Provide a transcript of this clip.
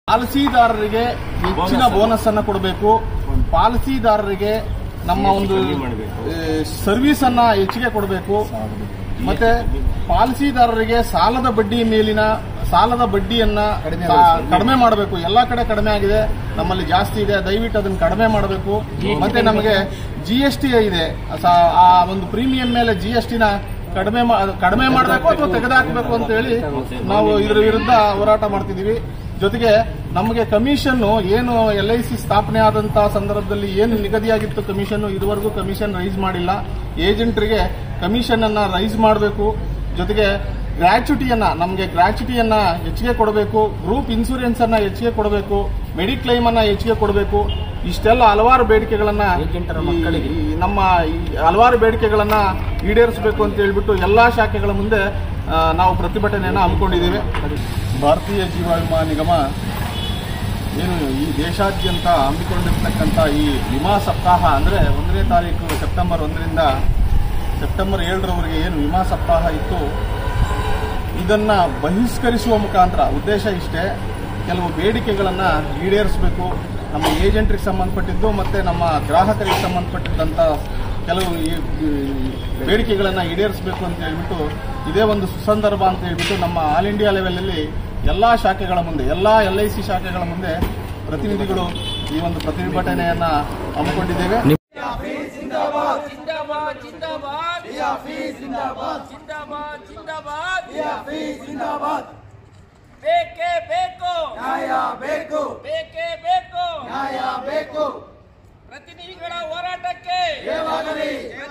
ಪಾಲಿಸಿದಾರರಿಗೆ ಹೆಚ್ಚಿನ ಬೋನಸ್ ಅನ್ನ ಕೊಡಬೇಕು ಪಾಲಿಸಿದಾರರಿಗೆ ನಮ್ಮ ಒಂದು ಸರ್ವಿಸ್ ಅನ್ನ ಹೆಚ್ಚಿಗೆ ಕೊಡಬೇಕು ಮತ್ತೆ ಪಾಲಿಸಿದಾರರಿಗೆ ಸಾಲದ ಬಡ್ಡಿ ಮೇಲಿನ ಸಾಲದ ಬಡ್ಡಿಯನ್ನ ಸಾ- ಕಡಿಮೆ ಮಾಡಬೇಕು ಎಲ್ಲಾ ಕಡೆ ಕಡಿಮೆ ಆಗಿದೆ ನಮ್ಮಲ್ಲಿ ಜಾಸ್ತಿ ಇದೆ ದಯವಿಟ್ಟು ಅದನ್ನ ಕಡಿಮೆ ಮಾಡಬೇಕು ಮತ್ತೆ ನಮಗೆ ಜಿ ಎಸ್ ಟಿ ಇದೆ ಸಾ- ಆ ಒಂದು ಪ್ರೀಮಿಯಂ ಮೇಲೆ ಜಿ ಎಸ್ ಟಿನ ಕಡಿಮೆ ಮಾ- ಕಡಿಮೆ ಮಾಡಬೇಕು ಅಥವಾ ತೆಗೆದುಹಾಕಬೇಕು ಅಂತ ಹೇಳಿ ನಾವು ಇದರ ವಿರುದ್ಧ ಹೋರಾಟ ಮಾಡ್ತಿದೀವಿ ಜೊತೆಗೆ ನಮಗೆ ಕಮಿಷನ್ ಏನು ಎಲ್ ಐ ಸಿ ಸ್ಥಾಪನೆ ಆದಂತಹ ಸಂದರ್ಭದಲ್ಲಿ ಏನು ನಿಗದಿಯಾಗಿತ್ತು ಕಮಿಷನ್ ಇದುವರೆಗೂ ಕಮಿಷನ್ ರೈಸ್ ಮಾಡಿಲ್ಲ ಏಜೆಂಟರಿಗೆ ಕಮಿಷನ್ ಅನ್ನ ರೈಸ್ ಮಾಡಬೇಕು ಜೊತೆಗೆ ಗ್ರಾಚ್ಯುಟಿಯನ್ನ ನಮಗೆ ಗ್ರಾಚ್ಯುಟಿಯನ್ನ ಹೆಚ್ಚಿಗೆ ಕೊಡಬೇಕು ಗ್ರೂಪ್ ಇನ್ಸೂರೆನ್ಸ್ ಅನ್ನ ಹೆಚ್ಚಿಗೆ ಕೊಡಬೇಕು ಮೆಡಿಕ್ಲೈಮ್ ಅನ್ನ ಹೆಚ್ಚಿಗೆ ಕೊಡಬೇಕು ಇಷ್ಟೆಲ್ಲ ಹಲವಾರು ಬೇಡಿಕೆಗಳನ್ನ ಈ- ಈ ನಮ್ಮ ಈ ಹಲವಾರು ಬೇಡಿಕೆಗಳನ್ನ ಈಡೇರಿಸಬೇಕು ಅಂತ ಹೇಳ್ಬಿಟ್ಟು ಎಲ್ಲಾ ಶಾಖೆಗಳ ಮುಂದೆ ಆ, ನಾವು ಪ್ರತಿಭಟನೆಯನ್ನ ಹಮ್ಮಿಕೊಂಡಿದ್ದೇವೆ ಭಾರತೀಯ ಜೀವ ವಿಮಾ ನಿಗಮ ಏನು ಈ ದೇಶಾದ್ಯಂತ ಹಮ್ಮಿಕೊಂಡಿರ್ತಕ್ಕಂಥ ಈ ವಿಮಾ ಸಪ್ತಾಹ ಅಂದರೆ ಒಂದನೇ ತಾರೀಕು ಸೆಪ್ಟೆಂಬರ್ ಒಂದರಿಂದ ಸೆಪ್ಟೆಂಬರ್ ಏಳರವರೆಗೆ ಏನು ವಿಮಾ ಸಪ್ತಾಹ ಇತ್ತು ಇದನ್ನ ಬಹಿಷ್ಕರಿಸುವ ಮುಖಾಂತರ ಉದ್ದೇಶ ಇಷ್ಟೇ ಕೆಲವು ಬೇಡಿಕೆಗಳನ್ನ ಈಡೇರಿಸಬೇಕು ನಮ್ಮ ಏಜೆಂಟ್ರಿಗೆ ಸಂಬಂಧಪಟ್ಟಿದ್ದು ಮತ್ತೆ ನಮ್ಮ ಗ್ರಾಹಕರಿಗೆ ಸಂಬಂಧಪಟ್ಟಿದ್ದಂತ ಕೆಲವು ಈ- ಈ ಬೇಡಿಕೆಗಳನ್ನ ಈಡೇರಿಸಬೇಕು ಅಂತ ಹೇಳ್ಬಿಟ್ಟು ಇದೇ ಒಂದು ಸುಸಂದರ್ಭ ಅಂತ ಹೇಳ್ಬಿಟ್ಟು ನಮ್ಮ ಆಲ್ ಇಂಡಿಯಾ ಲೆವೆಲಲ್ಲಿ ಎಲ್ಲಾ ಶಾಖೆಗಳ ಮುಂದೆ ಎಲ್ಲಾ ಎಲ್ ಐ ಸಿ ಶಾಖೆಗಳ ಮುಂದೆ ಪ್ರತಿನಿಧಿಗಳು ಈ ಒಂದು ಪ್ರತಿಭಟನೆಯನ್ನ ಹಮ್ಮಿಕೊಂಡಿದ್ದೇವೆ जिंदाबाद जिंदाबाद जिंदाबाद जिंदाबाद जिंदाबाद जिंदाबाद ಬೇಕೇ ಬೇಕು ನ್ಯಾಯ ಬೇಕು ಬೇಕೇ ಬೇಕು ನ್ಯಾಯ ಬೇಕು ಪ್ರತಿನಿಧಿಗಳ ಹೋರಾಟಕ್ಕೆ ಜಯವಾಗಲಿ ಜಯ